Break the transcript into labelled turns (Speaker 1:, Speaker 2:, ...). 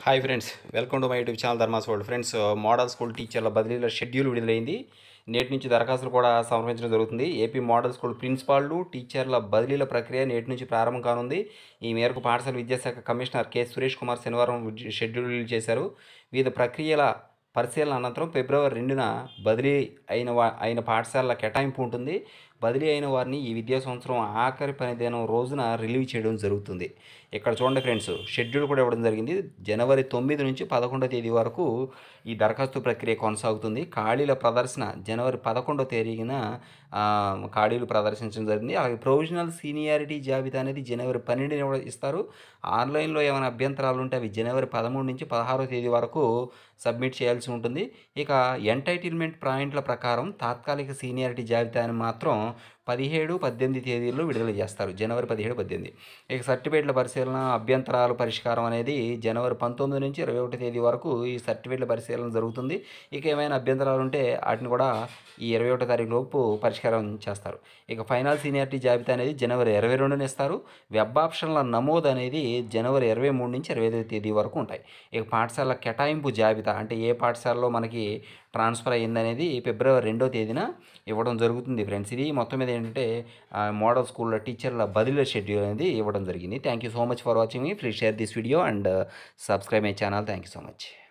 Speaker 1: hi friends welcome to my YouTube channel Dharma's world friends model school టీచర్ల బదిలీల schedule విడుదలైంది నేటి నుంచి దరఖాస్తులు కూడా సమర్పించడం జరుగుతుంది ఏపీ మోడల్ స్కూల్ ప్రిన్సిపాల్లు టీచర్ల బదిలీల ప్రక్రియ నేటి నుంచి ప్రారంభం కానుంది ఈ మేరకు పాఠశాల విద్యాశాఖ కమిషనర్ కె సురేష్ కుమార్ శనివారం విడ్- షెడ్యూల్ రిలీజ్ చేశారు వివిధ ప్రక్రియల పరిశీలన అనంతరం ఫిబ్రవరి రెండున బదిలీ అయిన వా అయిన పాఠశాలల కేటాయింపు ఉంటుంది బదిలీ అయిన వారిని ఈ విద్యా సంవత్సరం ఆఖరి పని దినం రోజున రిలీవ్ చేయడం జరుగుతుంది ఇక్కడ చూడండి ఫ్రెండ్స్ షెడ్యూల్ కూడా ఇవ్వడం జరిగింది జనవరి తొమ్మిది నుంచి పదకొండో తేదీ వరకు ఈ దరఖాస్తు ప్రక్రియ కొనసాగుతుంది ఖాళీల ప్రదర్శన జనవరి పదకొండో తేదీన ఆ, ఖాళీలు ప్రదర్శించడం జరిగింది అలాగే ప్రొవిజనల్ సీనియారిటీ జాబితా అనేది జనవరి పన్నెండున ఇవ్వ- ఇస్తారు ఆన్లైన్లో ఏమైనా అభ్యంతరాలు ఉంటే అవి జనవరి పదమూడు నుంచి పదహారో తేదీ వరకు సబ్మిట్ చేయాల్సి ఉంటుంది ఇక ఎంటైటిల్మెంట్ పాయింట్ల ప్రకారం తాత్కాలిక సీనియారిటీ జాబితాని మాత్రం పదిహేడు పద్దెనిమిది తేదీల్లో విడుదల చేస్తారు జనవరి పదిహేడు పద్దెనిమిది ఇక సర్టిఫికేట్ల పరిశీలన అభ్యంతరాల పరిష్కారం అనేది జనవరి పంతొమ్మిది నుంచి ఇరవై ఒకటి తేదీ వరకు ఈ సర్టిఫికేట్ల పరిశీలన జరుగుతుంది ఇక ఏమైనా అభ్యంతరాలు ఉంటే వాటిని కూడా ఈ ఇరవై ఒకటో తారీఖు లోపు పరిష్కారం చేస్తారు ఇక ఫైనల్ సీనియారిటీ జాబితా అనేది జనవరి ఇరవై రెండున ఇస్తారు వెబ్ ఆప్షన్ల నమోదు అనేది జనవరి ఇరవై మూడు నుంచి ఇరవై ఐదో తేదీ వరకు ఉంటాయి ఇక పాఠశాల కేటాయింపు జాబితా అంటే ఏ పాఠశాలలో మనకి ట్రాన్స్ఫర్ అయ్యిందనేది ఫిబ్రవరి రెండో తేదీన ఇవ్వడం జరుగుతుంది ఫ్రెండ్స్ ఇది మొత్తం మీద ఏంటంటే ఆ, మోడల్ స్కూల్లో టీచర్ల బదిలీ షెడ్యూల్ అనేది ఇవ్వడం జరిగింది thank you so much for watching మీ please share this video and subscribe my channel thank you so much